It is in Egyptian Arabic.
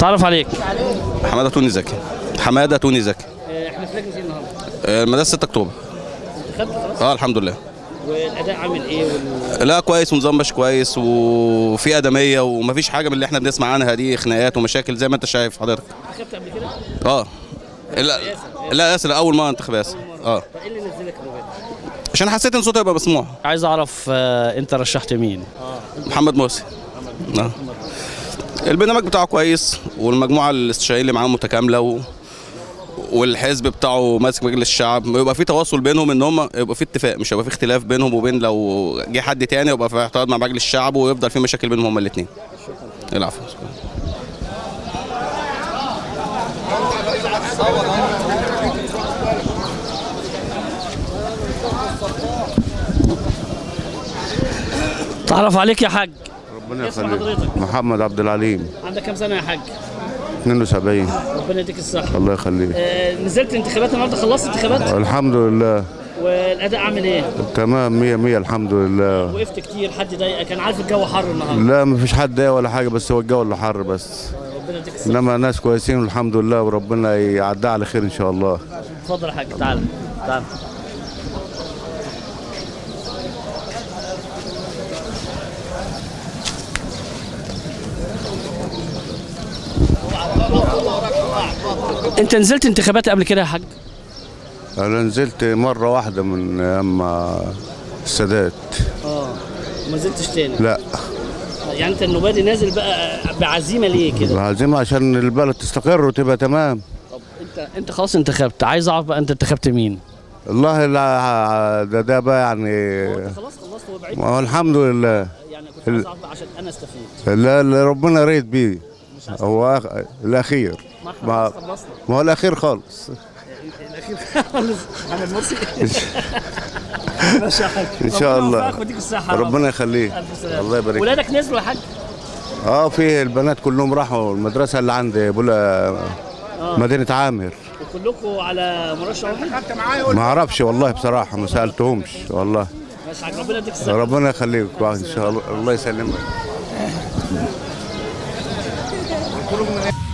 تعرف عليك حماده توني زكي حماده توني زكي احنا في لجنه ايه النهارده آه، مدرسه 6 اكتوبر خدت خلاص اه الحمد لله والاداء عامل ايه وال... لا كويس ونظام ماشي كويس وفي ادميه ومفيش حاجه من اللي احنا بنسمع عنها دي خناقات ومشاكل زي ما انت شايف حضرتك خدت قبل كده اه لا لا ياسر اول مره انتخاب ياسر اه طب ايه اللي نزلك الرباط عشان حسيت ان صوتي هيبقى مسموع عايز اعرف آه، انت رشحت مين محمد مرسي آه. البرنامج بتاعه كويس والمجموعه الاستشاريه اللي معاه متكامله و... والحزب بتاعه ماسك مجلس الشعب يبقى في تواصل بينهم ان هم يبقى في اتفاق مش هيبقى في اختلاف بينهم وبين لو جه حد تاني يبقى في اعتراض مع مجلس الشعب ويفضل في مشاكل بينهم هما الاثنين العفو تعرف عليك يا حاج ربنا اسم يخليك حضرتك؟ محمد عبد العليم عندك كام سنه يا حاج 72 ربنا يديك الصحه الله يخليك آه، نزلت انتخابات النهارده خلصت انتخابات الحمد لله والاداء عامل ايه تمام مية مية الحمد لله وقفت كتير حد ضايقك كان عارف الجو حر النهارده لا مفيش حد ضايق ولا حاجة بس هو الجو اللي حر بس ربنا يديك الصحه انما ناس كويسين والحمد لله وربنا يعدها على خير ان شاء الله اتفضل يا حاج تعال تعال انت نزلت انتخابات قبل كده يا حاج انا نزلت مرة واحدة من اما السادات اه ما نزلتش تاني لا يعني انت النوبادي نازل بقى بعزيمه ليه كده عايزين عشان البلد تستقر وتبقى تمام طب انت انت خلاص انتخبت عايز اعرف بقى انت انتخبت مين والله لا ده, ده بقى يعني انت خلاص خلصت هو بعيد ما هو الحمد لله يعني كنت عايز اعرف بقى عشان انا استفيد لا لا ربنا ريت بيه هو أخ- الاخير ما احنا ما, خلاص خلصنا ما هو الاخير خالص الاخير خالص محمد مرسي ماشي يا حاج ان شاء ربنا الله يوفقك ويديك الصحه يا رب. ربنا يخليك ألف سلامة. الله يبارك فيك. ولادك نزلوا يا حاج اه في البنات كلهم راحوا المدرسه اللي عند بولا مدينه عامر كلكم على مرشح واحد ما اعرفش والله بصراحه ما سالتهمش والله ماشي يا حاج ربنا يديك الصحه ربنا يخليك ان شاء الله الله يسلمك